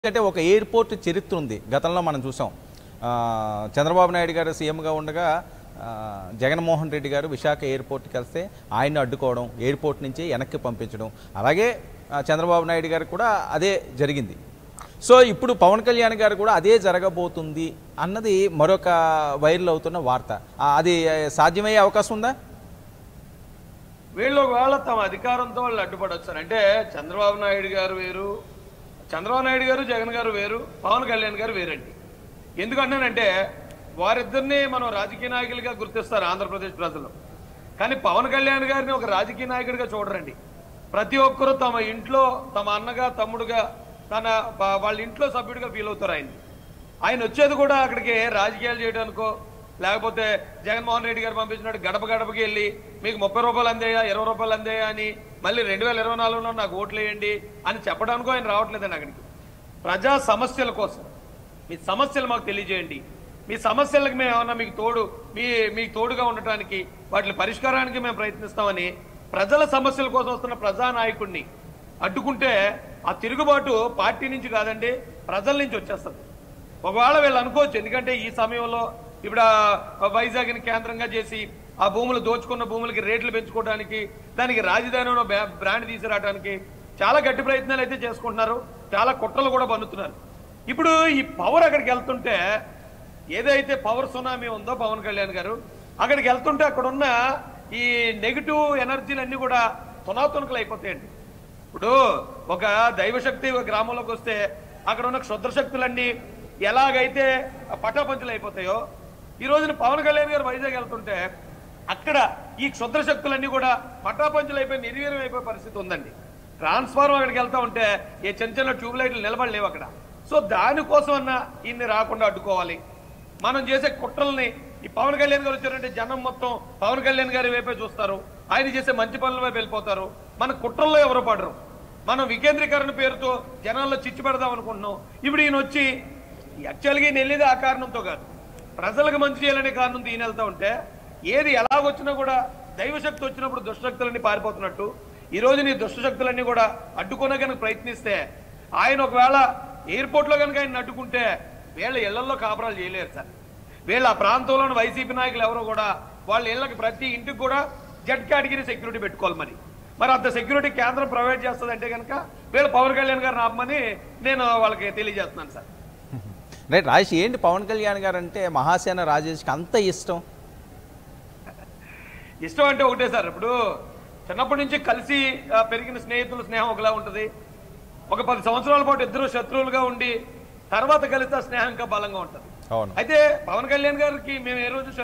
ఎందుకంటే ఒక ఎయిర్పోర్ట్ చరిత్ర ఉంది గతంలో మనం చూసాం ఆ, చంద్రబాబు నాయుడు గారు సీఎంగా ఉండగా ఆ, జగన్మోహన్ రెడ్డి గారు విశాఖ ఎయిర్పోర్ట్కి వెళ్తే ఆయన్ని అడ్డుకోవడం ఎయిర్పోర్ట్ నుంచి వెనక్కి పంపించడం అలాగే ఆ, చంద్రబాబు నాయుడు గారు కూడా అదే జరిగింది సో ఇప్పుడు పవన్ కళ్యాణ్ గారు కూడా అదే జరగబోతుంది అన్నది మరొక వైరల్ అవుతున్న వార్త ఆ, అది ఆ, సాధ్యమయ్యే అవకాశం ఉందా వీళ్ళు ఒకవేళ తమ అధికారంతో వాళ్ళు అడ్డుపడొచ్చారు అంటే చంద్రబాబు నాయుడు గారు వేరు చంద్రబాబు నాయుడు గారు జగన్ గారు వేరు పవన్ కళ్యాణ్ గారు వేరండి ఎందుకంటానంటే వారిద్దరిని మనం రాజకీయ నాయకులుగా గుర్తిస్తారు ఆంధ్రప్రదేశ్ ప్రజలు కానీ పవన్ కళ్యాణ్ గారిని ఒక రాజకీయ నాయకుడిగా చూడరండి ప్రతి ఒక్కరూ తమ ఇంట్లో తమ అన్నగా తమ్ముడుగా తన వా- వాళ్ళ ఇంట్లో సభ్యుడిగా ఫీల్ అవుతారు ఆయన ఆయన వచ్చేది కూడా అక్కడికి రాజకీయాలు చేయడానికో లేకపోతే జగన్మోహన్ రెడ్డి గారు పంపించినట్టు గడప గడపకి వెళ్ళి మీకు ముప్పై రూపాయలు అందేయా ఇరవై రూపాయలు అందేయా అని మళ్ళీ రెండు వేల ఇరవై నాలుగులో నాకు ఓట్లు వేయండి అని చెప్పడానికో ఆయన రావట్లేదండి అక్కడికి ప్రజా సమస్యల కోసం మీ సమస్యలు మాకు తెలియజేయండి మీ సమస్యలకు మేము ఏమన్నా మీకు తోడు మీ మీకు తోడుగా ఉండటానికి వాటి పరిష్కారానికి మేము ప్రయత్నిస్తామని ప్రజల సమస్యల కోసం వస్తున్న ప్రజానాయకుడిని అడ్డుకుంటే ఆ తిరుగుబాటు పార్టీ నుంచి కాదండి ప్రజల నుంచి వచ్చేస్తుంది ఒకవేళ వీళ్ళు అనుకోవచ్చు ఎందుకంటే ఈ సమయంలో ఇప్పుడు ఆ వైజాగ్ని కేంద్రంగా చేసి ఆ భూములు దోచుకున్న భూములకి రేట్లు పెంచుకోవడానికి దానికి రాజధాని బ్రాండ్ తీసుకురావడానికి చాలా గట్టి ప్రయత్నాలు అయితే చేసుకుంటున్నారు చాలా కుట్రలు కూడా పన్నుతున్నారు ఇప్పుడు ఈ పవర్ అక్కడికి వెళ్తుంటే ఏదైతే పవర్ సునామీ ఉందో పవన్ కళ్యాణ్ గారు అక్కడికి వెళ్తుంటే అక్కడ ఉన్న ఈ నెగిటివ్ ఎనర్జీలు అన్ని కూడా తునాతునకలు అయిపోతాయండి ఇప్పుడు ఒక దైవశక్తి ఒక గ్రామంలోకి వస్తే అక్కడ ఉన్న క్షుద్ర శక్తులన్నీ ఎలాగైతే పటాపంచులు అయిపోతాయో ఈ రోజున పవన్ కళ్యాణ్ గారు వైజాగ్ వెళ్తుంటే అక్కడ ఈ క్షుద్ర శక్తులన్నీ కూడా పటాపంచులు అయిపోయి నిర్వీర్యం అయిపోయే పరిస్థితి ఉందండి ట్రాన్స్ఫార్మర్ అక్కడికి వెళ్తా ఉంటే ఏ చిన్న చిన్న ట్యూబ్ లైట్లు నిలబడలేవు అక్కడ సో దానికోసం అన్న ఈయన్ని రాకుండా అడ్డుకోవాలి మనం చేసే కుట్రల్ని ఈ పవన్ కళ్యాణ్ గారు వచ్చారంటే జనం మొత్తం పవన్ కళ్యాణ్ గారి వైపే చూస్తారు ఆయన చేసే మంచి పనుల వైపు వెళ్ళిపోతారు మన కుట్రల్లో ఎవరు పడరు మనం వికేంద్రీకరణ పేరుతో జనాల్లో చిచ్చు పెడదాం అనుకుంటున్నాం ఇప్పుడు ఈయన వచ్చి యాక్చువల్గా ఈయన వెళ్ళేది ఆ కారణంతో కాదు ప్రజలకు మంచి చేయాలనే కారణంతో ఈయన వెళ్తా ఉంటే ఏది ఎలాగొచ్చినా కూడా దైవశక్తి వచ్చినప్పుడు దుష్టశక్తులన్నీ పారిపోతున్నట్టు ఈ రోజు నీ దుష్టశక్తులన్నీ కూడా అడ్డుకునే కనుక ప్రయత్నిస్తే ఆయన ఒకవేళ ఎయిర్పోర్ట్లో కనుక ఆయన అడ్డుకుంటే వీళ్ళ ఇళ్లలో కాపురాలు చేయలేరు సార్ వీళ్ళ ఆ ప్రాంతంలోని వైసీపీ నాయకులు ఎవరో కూడా వాళ్ళ ఇళ్ళకి ప్రతి ఇంటికి కూడా జెడ్ కేటగిరీ సెక్యూరిటీ పెట్టుకోవాలి మరి మరి అంత సెక్యూరిటీ కేంద్రం ప్రొవైడ్ చేస్తుందంటే కనుక వీళ్ళు పవన్ కళ్యాణ్ గారిని ఆపమని నేను వాళ్ళకి తెలియజేస్తున్నాను సార్ రైట్ రాజేష్ ఏంటి పవన్ కళ్యాణ్ గారు అంటే మహాసేన రాజేష్కి అంత ఇష్టం ఇష్టం అంటే ఒకటే సార్ ఇప్పుడు చిన్నప్పటి నుంచి కలిసి ఆ, పెరిగిన స్నేహితుల స్నేహం ఒకలా ఉంటుంది ఒక పది సంవత్సరాల పాటు ఇద్దరు శత్రువులుగా ఉండి తర్వాత కలిస్తే ఆ స్నేహం ఇంకా బలంగా ఉంటుంది అవును అయితే పవన్ కళ్యాణ్ గారికి మేము ఏ రోజు